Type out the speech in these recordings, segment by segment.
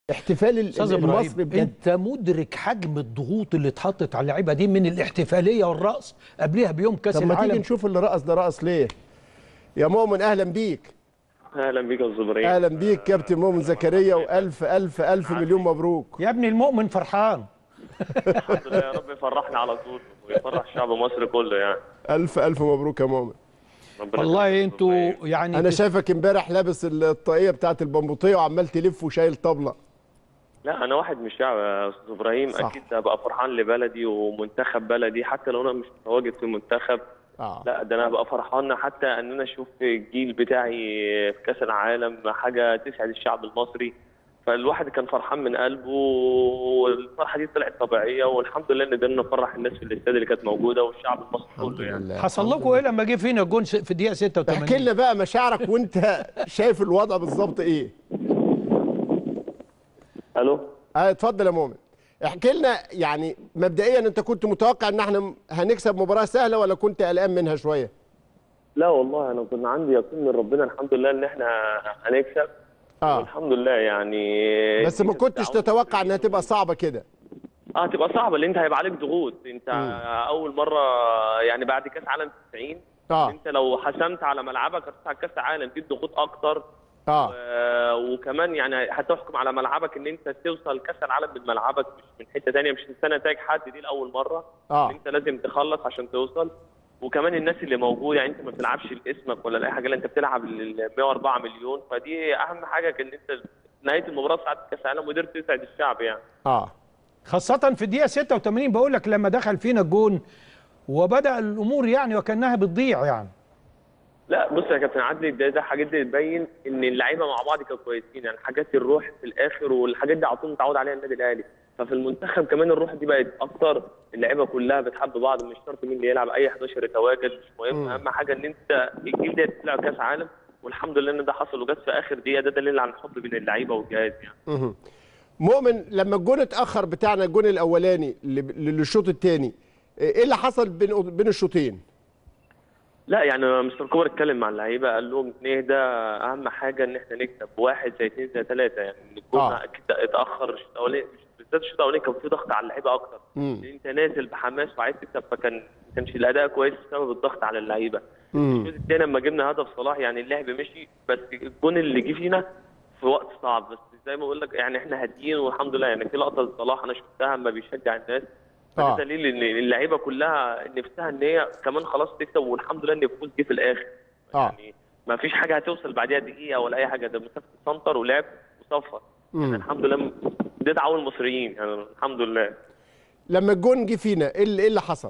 احتفال ال- استاذ المصري ابراهيم بجد انت مدرك حجم الضغوط اللي اتحطت على اللعيبه دي من الاحتفاليه والرقص قبلها بيوم كاس طب ما تيجي العالم نشوف اللي رقص ده رقص ليه يا مؤمن اهلا بيك اهلا بيك يا استاذ ابراهيم اهلا بيك كابتن مؤمن زكريا والف الف الف مليون مبروك يا ابني المؤمن فرحان الحمد لله يا رب يفرحنا على طول ويفرح شعب مصر كله يعني الف الف مبروك يا مؤمن ربنا والله يخليك يا انتوا أستاذ إبراهيم. يعني انا شايفك امبارح لابس الطاقيه بتاعت البمبوطيه وعمال تلف وشايل طبله لا انا واحد من الشعب يا استاذ ابراهيم صح. اكيد ابقى فرحان لبلدي ومنتخب بلدي حتى لو انا مش متواجد في المنتخب اه لا ده انا ابقى فرحان حتى ان انا اشوف الجيل بتاعي في كاس العالم حاجه تسعد الشعب المصري فالواحد كان فرحان من قلبه والفرحه دي طلعت طبيعيه والحمد لله ان قدرنا نفرح الناس في الاستاد اللي كانت موجوده والشعب المصري كله يعني حصل لكم ايه لما جه فينا الجون س- في الدقيقه 86 احكي لنا بقى مشاعرك وانت شايف الوضع بالظبط ايه الو اه اتفضل يا مؤمن احكي لنا يعني مبدئيا انت كنت متوقع ان احنا هنكسب مباراه سهله ولا كنت قلقان منها شويه لا والله انا كنا عندي يقين من ربنا الحمد لله ان احنا هنكسب اه والحمد لله يعني بس ما كنتش تتوقع انها تبقى صعبه كده اه تبقى صعبه لان انت هيبقى عليك ضغوط انت اول مره يعني بعد كاس عالم 90 اه انت لو حسمت على ملعبك هتطلع كاس عالم في ضغوط اكتر اه آه، وكمان يعني هتحكم على ملعبك ان انت توصل كاس العالم من ملعبك مش من حته ثانيه مش انت نتائج حد دي لاول مره اه انت لازم تخلص عشان توصل وكمان الناس اللي موجوده يعني انت ما بتلعبش لاسمك ولا لاي حاجه لا انت بتلعب لل 104 مليون فدي اهم حاجه ان انت نهايه المباراه ساعات كاس العالم وقدرت تسعد الشعب يعني اه خاصه في الدقيقه 86 بقول لك لما دخل فينا الجون وبدا الامور يعني وكانها بتضيع يعني لا بص يا كابتن عدلي ده ده حاجات دي تبين ان اللعيبه مع بعض كانوا كويسين يعني حاجات الروح في الاخر والحاجات دي على طول متعود عليها النادي الاهلي ففي المنتخب كمان الروح دي بقت اكتر اللعيبه كلها بتحب بعض مش شرط مين اللي يلعب اي 11 يتواجد مش مهم اهم حاجه ان انت الجيل ده تلعب كاس عالم والحمد لله ان ده حصل وجت في اخر دقيقه ده دليل على الحب بين اللعيبه والجهاز يعني مهم. مؤمن لما الجون اتاخر بتاعنا الجون الاولاني ل- للشوط الثاني ايه اللي حصل بين بين الشوطين لا يعني مستر كوبر اتكلم مع اللعيبه قال لهم نهدى اهم حاجه ان احنا نكسب واحد زي اثنين زي ثلاثه يعني الجون آه. اكيد اتاخر الشوط الاولاني بالذات الشوط الاولاني كان في ضغط على اللعيبه اكتر مم. لأن انت نازل بحماس وعايز تكسب فكان ما كانش الاداء كويس بسبب الضغط على اللعيبه مم. الشوط الثاني لما جبنا هدف صلاح يعني اللعب مشي بس الجون اللي جه فينا في وقت صعب بس زي ما بقول لك يعني احنا هاديين والحمد لله يعني في لقطه صلاح انا شفتها اما بيشجع الناس آه. فده دليل ان اللعيبه كلها نفسها ان هي كمان خلاص تكسب والحمد لله ان الفوز جه في الاخر اه يعني ما فيش حاجه هتوصل بعديها دقيقه ولا اي حاجه ده مسافه سنتر ولعب وصفر يعني مم. الحمد لله ده تعاون المصريين يعني الحمد لله لما الجون جه فينا ايه اللي, إيه اللي حصل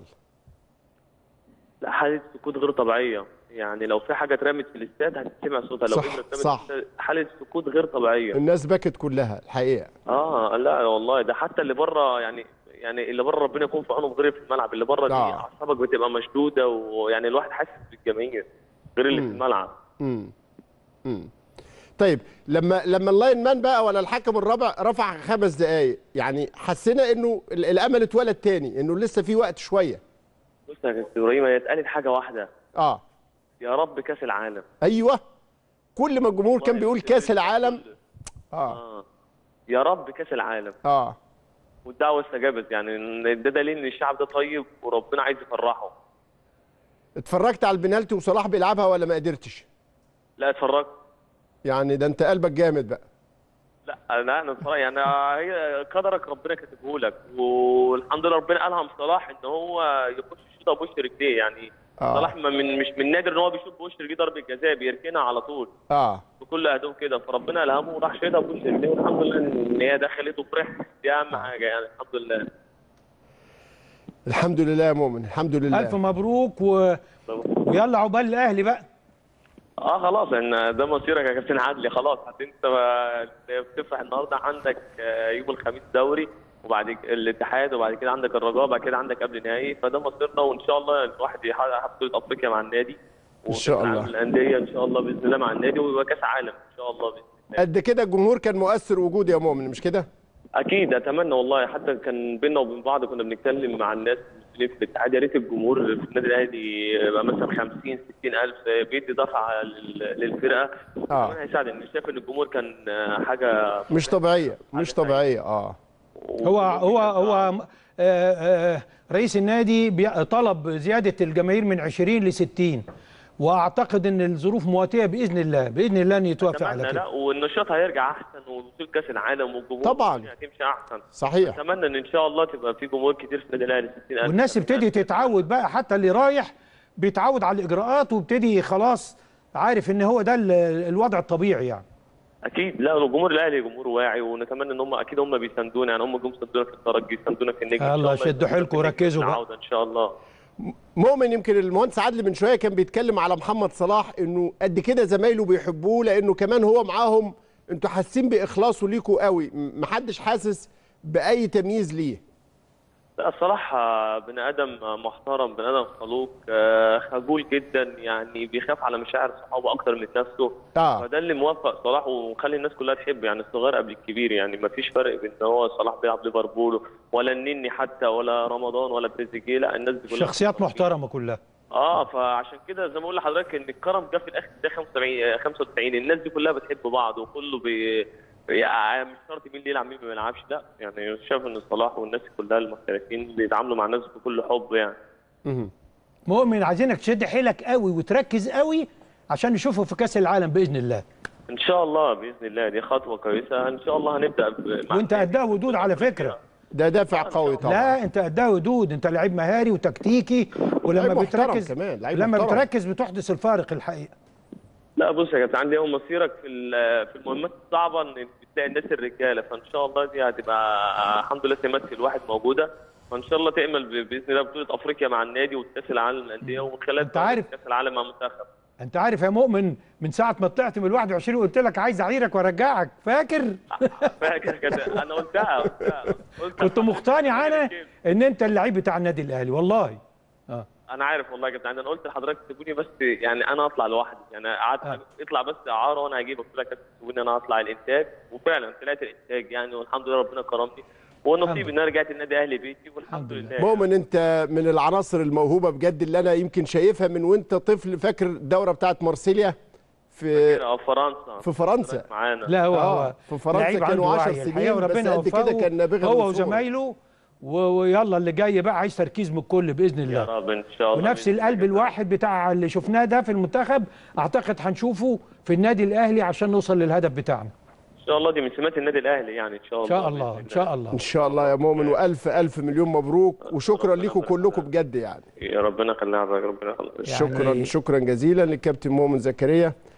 لا حاله سكوت غير طبيعيه يعني لو في حاجه اترمت في الاستاد هتسمع صوتها لو صح، إبرة اترمت في صح. الاستاد، حاله سكوت غير طبيعيه الناس بكت كلها الحقيقه اه لا والله ده حتى اللي بره يعني يعني اللي بره ربنا يكون في عونه غير في الملعب اللي بره دي آه. اعصابك بتبقى مشدوده ويعني الواحد حاسس بالجماهير غير اللي في مم. الملعب امم امم طيب لما لما اللاين مان بقى ولا الحكم الرابع رفع خمس دقائق يعني حسينا انه ال- الامل اتولد تاني انه لسه في وقت شويه بص يا كابتن ابراهيم هي اتقالت حاجه واحده اه يا رب كاس العالم ايوه كل ما الجمهور كان بيقول كاس العالم اه اه يا رب كاس العالم اه والدعوه استجابت يعني إن ده دليل ان الشعب ده طيب وربنا عايز يفرحه اتفرجت على البنالتي وصلاح بيلعبها ولا ما قدرتش لا اتفرجت يعني ده انت قلبك جامد بقى لا انا انا بصراحه يعني هي قدرك ربنا كاتبه لك والحمد لله ربنا الهم صلاح ان هو يخش الشوطه بوش رجليه يعني آه. صلاح ما من مش من نادر ان هو بيشوط بوش رجليه ضربه جزاء بيركنها على طول اه بكل اهداف كده فربنا الهمه وراح شايطها بوش رجليه والحمد لله ان هي دخلت وفرح دي اهم حاجه يعني الحمد لله الحمد لله يا مؤمن الحمد لله الف مبروك و... ويلا عقبال الاهلي بقى اه خلاص ان ده مصيرك يا كابتن عدلي خلاص هت انت بقى بتفرح النهارده عندك آه، يوم الخميس دوري وبعد ك- الاتحاد وبعد كده عندك الرجاء وبعد كده عندك قبل نهائي فده مصيرنا وان شاء الله الواحد يحقق بطوله افريقيا مع النادي إن شاء وكأس الله. العالم للانديه ان شاء الله باذن الله مع النادي ويبقى كاس عالم ان شاء الله باذن الله قد كده الجمهور كان مؤثر وجودي يا مؤمن مش كده اكيد اتمنى والله حتى كان بينا وبين بعض كنا بنتكلم مع الناس المسؤولين في الاتحاد يا ريت الجمهور في النادي الاهلي يبقى مثلا 50 60 الف بيدي دفعه لل- للفرقه آه. كمان هيساعد ان شايف ان الجمهور كان آه، حاجه مش طبيعيه مش طبيعيه اه هو هو هو آه، آه، رئيس النادي بي- طلب زياده الجماهير من 20 ل 60 واعتقد ان الظروف مواتيه باذن الله باذن الله ان يتوافق على اتمنى كده لا والنشاط هيرجع احسن ووصول كاس العالم والجمهور طبعاً. هتمشي احسن صحيح اتمنى ان ان شاء الله تبقى في جمهور كتير في النادي الاهلي 60000 والناس تبتدي تتعود بقى حتى اللي رايح بيتعود على الاجراءات وابتدي خلاص عارف ان هو ده ال- الوضع الطبيعي يعني اكيد لا الجمهور الاهلي جمهور واعي ونتمنى ان هم اكيد هم بيساندونا يعني هم جم ساندونا في الترجي ساندونا في النجم إن شاء الله الله شدوا يساندونا حيلكم في النجم وركزوا بقى. العودة ان شاء الله مؤمن يمكن المهندس عادل من شويه كان بيتكلم على محمد صلاح انه قد كده زمايله بيحبوه لانه كمان هو معاهم انتوا حاسين باخلاصه ليكوا قوي م- محدش حاسس باي تمييز ليه لا الصراحة بني آدم محترم بني آدم خلوق آه، خجول جدا يعني بيخاف على مشاعر صحابه أكتر من نفسه اه فده اللي موفق صلاح ومخلي الناس كلها تحبه يعني الصغير قبل الكبير يعني ما فيش فرق بين ان هو صلاح بيلعب ليفربول ولا النني حتى ولا رمضان ولا تريزيجيه لا الناس دي كلها شخصيات محترمه كلها اه فعشان كده زي ما بقول لحضرتك ان الكرم جه في الاخر ده 75 95 الناس دي كلها بتحب بعض وكله بي يعني مش شرط مين اللي يلعب مين ما يلعبش لا يعني شايف ان صلاح والناس كلها المحترفين بيتعاملوا مع الناس بكل حب يعني مهم. مؤمن عايزينك تشد حيلك قوي وتركز قوي عشان نشوفه في كاس العالم باذن الله ان شاء الله باذن الله دي خطوه كويسه ان شاء الله هنبدا ب- مع وانت قدها ودود على فكره ده دافع قوي طبعا لا انت قدها ودود انت لعيب مهاري وتكتيكي ولما لعيب محترم بتركز كمان، لعيب لما محترم. بتركز بتحدث الفارق الحقيقه لا بص يا كابتن عندي يوم مصيرك في ال- في المهمات الصعبه ان بتلاقي الناس الرجاله فان شاء الله دي هتبقى الحمد لله سمات الواحد موجوده فان شاء الله تامل ب- باذن الله بطوله افريقيا مع النادي وكاس العالم للانديه ومن خلال أنت عارف- كاس العالم مع المنتخب انت عارف يا مؤمن من ساعه ما طلعت من ال 21 قلت لك عايز اعيرك وارجعك فاكر فاكر كده انا قلتها قلتها قلت كنت مقتنع انا ان انت اللعيب بتاع النادي الاهلي والله انا عارف والله يا كابتن انا قلت لحضرتك سيبوني بس يعني انا اطلع لوحدي يعني قعدت آه. اطلع بس اعاره وانا هجيبك قلت لك سيبوني انا اطلع الانتاج وفعلا طلعت الانتاج يعني والحمد لله ربنا كرمني هو الحمد النصيب ان انا رجعت النادي اهلي بيتي والحمد الحمد لله. لله مؤمن انت من العناصر الموهوبه بجد اللي انا يمكن شايفها من وانت طفل فاكر الدوره بتاعت مارسيليا في اه فرنسا في فرنسا معانا لا هو آه، هو في فرنسا لعيب كانوا عنده 10 وعي سنين الحقيقة بس وربنا قد كده وفقه كان نابغة هو من صغره. وزمايله و- ويلا اللي جاي بقى عايز تركيز من الكل باذن يا الله رب ان شاء الله ونفس بإذن الله القلب كده. الواحد بتاع اللي شفناه ده في المنتخب اعتقد هنشوفه في النادي الاهلي عشان نوصل للهدف بتاعنا ان شاء الله دي من سمات النادي الاهلي يعني ان شاء ان الله شاء الله بإذن ان شاء الله ان شاء الله يا مؤمن والف الف مليون مبروك وشكرا لكم كلكم بجد يعني يا ربنا يخليها ربنا يخليها يعني- شكرا شكرا جزيلا للكابتن مؤمن زكريا